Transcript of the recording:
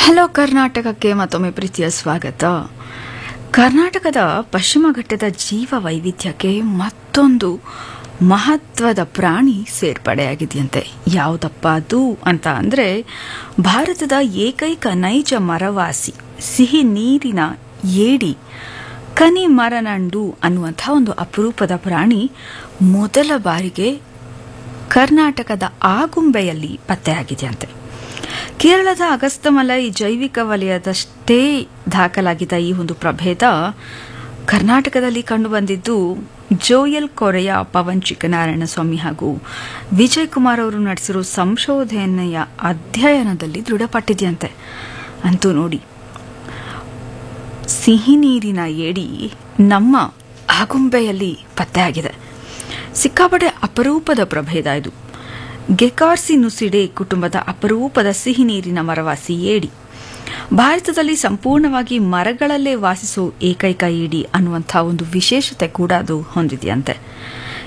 hello ಕರ್ನಾಟಕಕ್ಕೆ ಮತ್ತೊಮ್ಮೆ ಪ್ರೀತಿಯ ಸ್ವಾಗತ ಕರ್ನಾಟಕದ ಪಶ್ಚಿಮ ಘಟ್ಟದ ಜೀವ ವೈವಿಧ್ಯಕ್ಕೆ ಮತ್ತೊಂದು ಮಹತ್ವದ ಪ್ರಾಣಿ ಸೇರ್ಪಡೆಯಾಗಿದೆಯಂತೆ ಯಾವುದಪ್ಪ ಅದು ಅಂತ ಅಂದರೆ ಭಾರತದ ಏಕೈಕ ನೈಜ ಮರವಾಸಿ ಸಿಹಿ ನೀರಿನ ಏಡಿ ಕನಿ ಮರನಂಡು ಅನ್ನುವಂಥ ಒಂದು ಅಪರೂಪದ ಪ್ರಾಣಿ ಮೊದಲ ಬಾರಿಗೆ ಕರ್ನಾಟಕದ ಆಗುಂಬೆಯಲ್ಲಿ ಪತ್ತೆಯಾಗಿದೆಯಂತೆ ಕೇರಳದ ಅಗಸ್ತಮಲೈ ಜೈವಿಕ ವಲಯದಷ್ಟೇ ದಾಖಲಾಗಿದ್ದ ಈ ಒಂದು ಪ್ರಭೇದ ಕರ್ನಾಟಕದಲ್ಲಿ ಕಂಡುಬಂದಿದ್ದು ಜೋಯಲ್ ಕೊರೆಯ ಪವನ್ ಚಿಕ್ಕನಾರಾಯಣ ಸ್ವಾಮಿ ಹಾಗೂ ವಿಜಯ್ ಕುಮಾರ್ ಅವರು ನಡೆಸಿರೋ ಸಂಶೋಧನೆಯ ಅಧ್ಯಯನದಲ್ಲಿ ದೃಢಪಟ್ಟಿದೆಯಂತೆ ಅಂತೂ ನೋಡಿ ಸಿಹಿ ನೀರಿನ ಏಡಿ ನಮ್ಮ ಆಗುಂಬೆಯಲ್ಲಿ ಪತ್ತೆಯಾಗಿದೆ ಸಿಕ್ಕಾಪಟ್ಟೆ ಅಪರೂಪದ ಪ್ರಭೇದ ಇದು ಗೆಕಾರ್ಸಿನುಸಿಡೆ ಕುಟುಂಬದ ಅಪರೂಪದ ಸಿಹಿ ನೀರಿನ ಮರವಾಸಿ ಏಡಿ ಭಾರತದಲ್ಲಿ ಸಂಪೂರ್ಣವಾಗಿ ಮರಗಳಲ್ಲೇ ವಾಸಿಸೋ ಏಕೈಕ ಏಡಿ ಅನ್ನುವಂಥ ಒಂದು ವಿಶೇಷತೆ ಕೂಡ ಅದು ಹೊಂದಿದೆಯಂತೆ